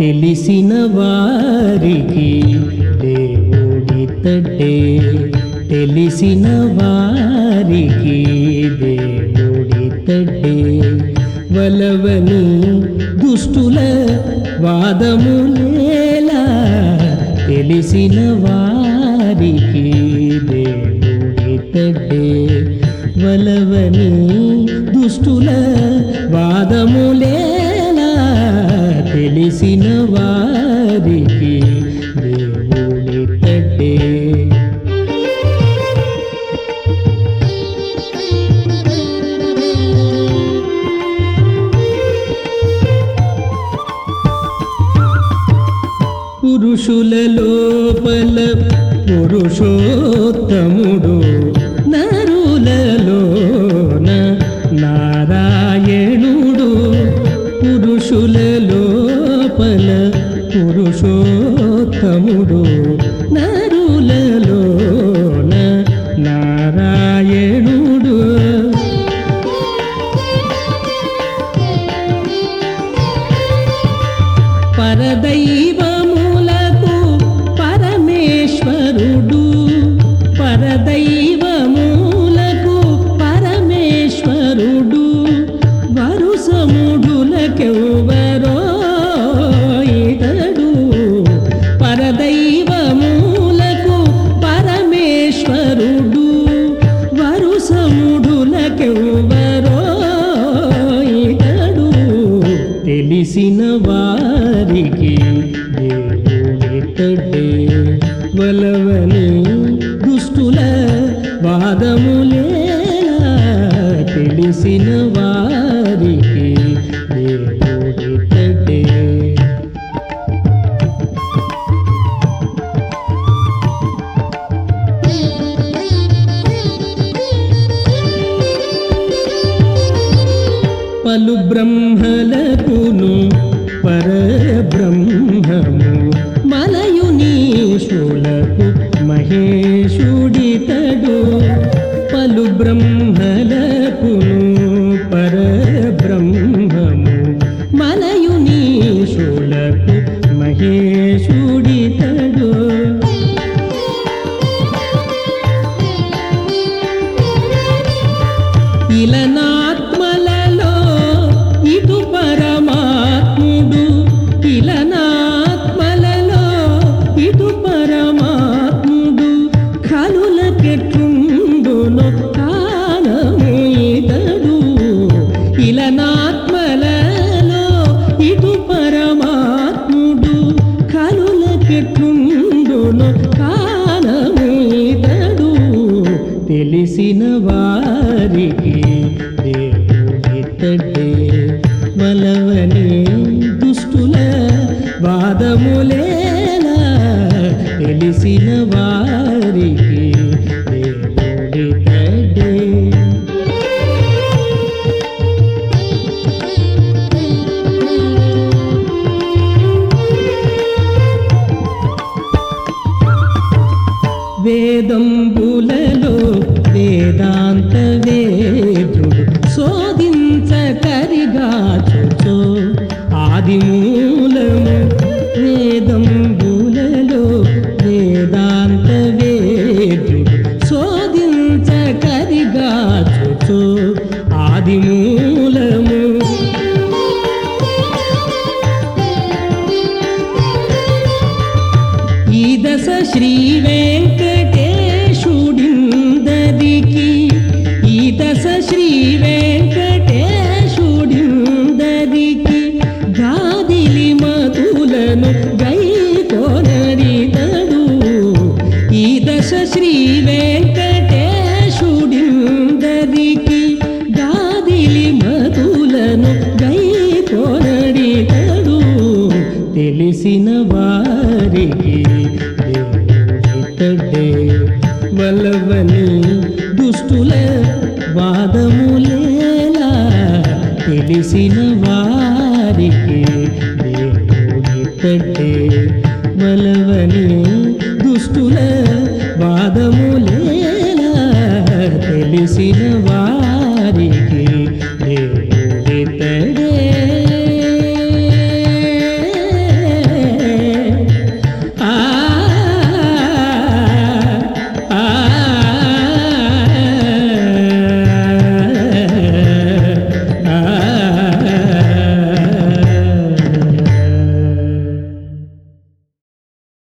తెలిసిన వారికి దేవుడితడే తెలిసిన వారికి దేవుడితడే వలవని దుష్టుల వాదములేలా తెలిసిన వారికి దేవుడితడే వలవని దుష్టుల వాదములేలా తెలిసిన వారికి దేవుడితడే పురుషుల లోపల పురుషోత్తముడు నరులలోన నారాయణుడు పురుషుల లోపల పురుషోత్తముడు నరులలోన నారాయణుడు పరదైవములకు పరమేశ్వరుడు పరదైవములకు పరమేశ్వరుడు వరుసముడులకెవ్వరో ఇతడు పరదైవములకు పరమేశ్వరుడు వరుసముడులకెవ్వరో ఇతడు తెలిసిన వారికి దేవుడితడే వలవని దుష్టుల వాదములేలా తెలిసిన వారికి దేవుడితడే పలు బ్రహ్మలకును పరబ్రహ్మము మలయునీశులకు మహేశుడితడు పలు బ్రహ్మలకును పరబ్రహ్మము మలయునీశులకు మహేశుడితడు ఇలనాత్మలలో ఇటు పరమాత్ముడు ఇలనాత్మలలో ఇటు పరమాత్ముడు కలులకెట్టుండును కానము ఇతడు ఇలనాత్మలలో ఇటు పరమాత్ముడు కలులకెట్టుండును కానము ఇతడు తెలిసిన వారికి దేవుడితడే వలవని దుష్టుల వాదములేలా తెలిసిన వారికి దేవుడితడే వేదంబులలో వేదాంత వేదుడు శోధించకరిగాచుచో ఆది మూలము వేదంబులలో వేదాంత వేదుడు శోధించకరిగాచుచో ఆది మూలము ఈ దశ శ్రీ వెంకటేశుడిందరికి ఈ దశ శ్రీ వెంకటేశుడిందరికి గాదిలి మతులను గై కొనడితడు ఈ దశ శ్రీ వెంకటేశుడిందరికి గాదిలి మతులను గై కొనడితడు తెలిసిన వారికి దేవుడితడే వలవని దుష్టుల వాదములేలా తెలిసిన